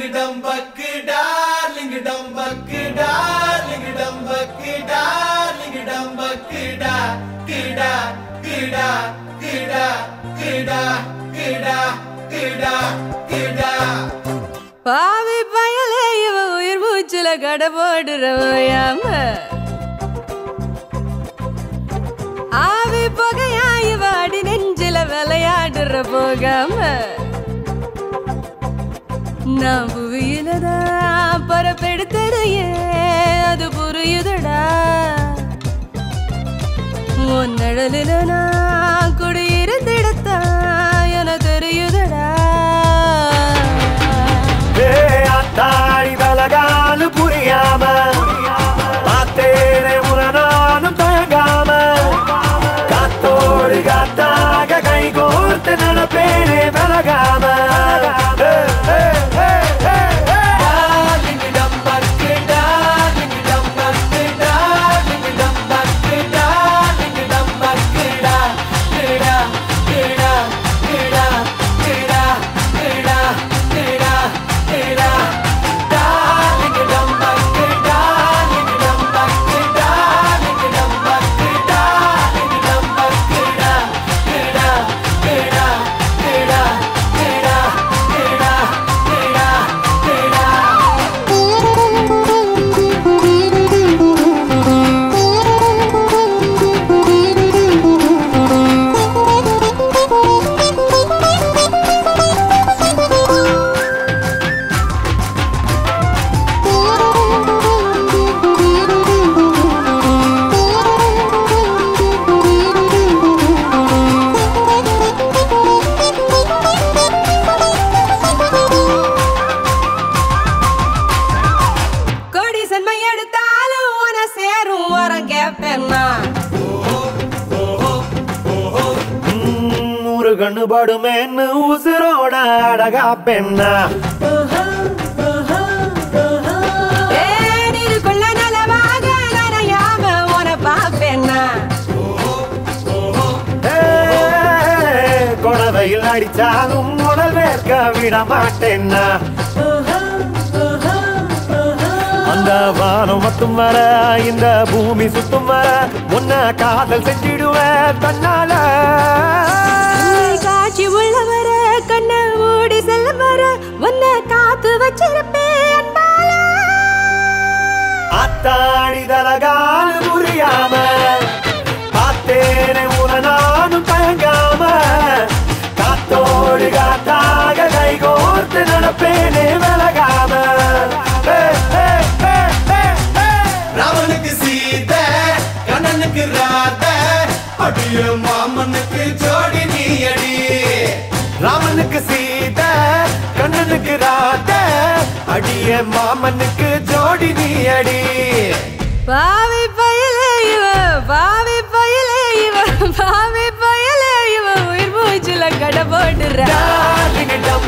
Darling டம்பக்கு darling டம்பக்கு darling டம்பக்கு டார்லிங் டம்பக்கு டா கிடா கிடா கிடா கிடா கிடா கிடா கிடா பாவி பயலே இவ உயிர் மூச்சுல கடை போடுறவையாம ஆவி புகையா இவ அடி நெஞ்சில விளையாடுற போகாம நான் புவியிலதான் பரப்பெடுத்ததையே அது புரியுதடா உன் நிழலில நான் குடியிருந்திடத்தா என தெரியுதடா அத்தாடி பலகாலு புரியாம பார்த்தேனே உனநானும் தயங்காம காத்தோடு காத்தாக கை கோர்த்து நடப்பேனே விலகாம ஏ, ஏ, ஏ, ஏ, ஏ. டார்லிங் டம்பக்கு டார்லிங் டம்பக்கு டார்லிங் டம்பக்கு டார்லிங் டம்பக்கு டா கிடா கிடா கிடா கிடா கிடா கிடா கிடா டார்லிங் டம்பக்கு டார்லிங் டம்பக்கு டார்லிங் டம்பக்கு டார்லிங் டம்பக்கு டா கிடா கிடா கிடா கிடா கிடா கிடா கிடா கொடி சன்மை எடுத்தாலும் உன சேரும் வரம் கேப்பேன்னா நூறு கண்ணு படுமேன்னு உசுரோட அழகா பெண்ணா ஏனிருக்குள்ள நலமாக நனையாம உன பாப்பேன்னா ஏ, குடவையில் அடிச்சாலும் உடல் வேர்க்க விட மாட்டேன்னா அந்த வானம் மட்டும் வர இந்த பூமி சுத்தும் வர உன்னை காதல் செஞ்சிடுவேன் தன்னால நீ காட்சி உள்ள வர கண்ண மூடி செல்ல வர உன்னை காத்து வச்சிருப்பேன் அன்பால அத்தாடி தலகால் புரியாம பார்த்தேனே உன நானும் தயங்காம காத்தோடு காத்தாக கை கோர்த்து நடப்பேனே விலகாம ஏ, ஏ, ஏ, ஏ, ஏ. ராமனுக்கு சீதை கண்ணனுக்கு ராத அடிய மாமனுக்கு ஜோடி நீ அடி ராமனுக்கு சீதை கண்ணனுக்கு ராத அடிய மாமனுக்கு ஜோடி நீ அடி பாவி பயலே இவ பாவி பயலே இவ பாவி பயலே இவ உயிர் மூச்சுல கடை போடுற டார்லிங் டம்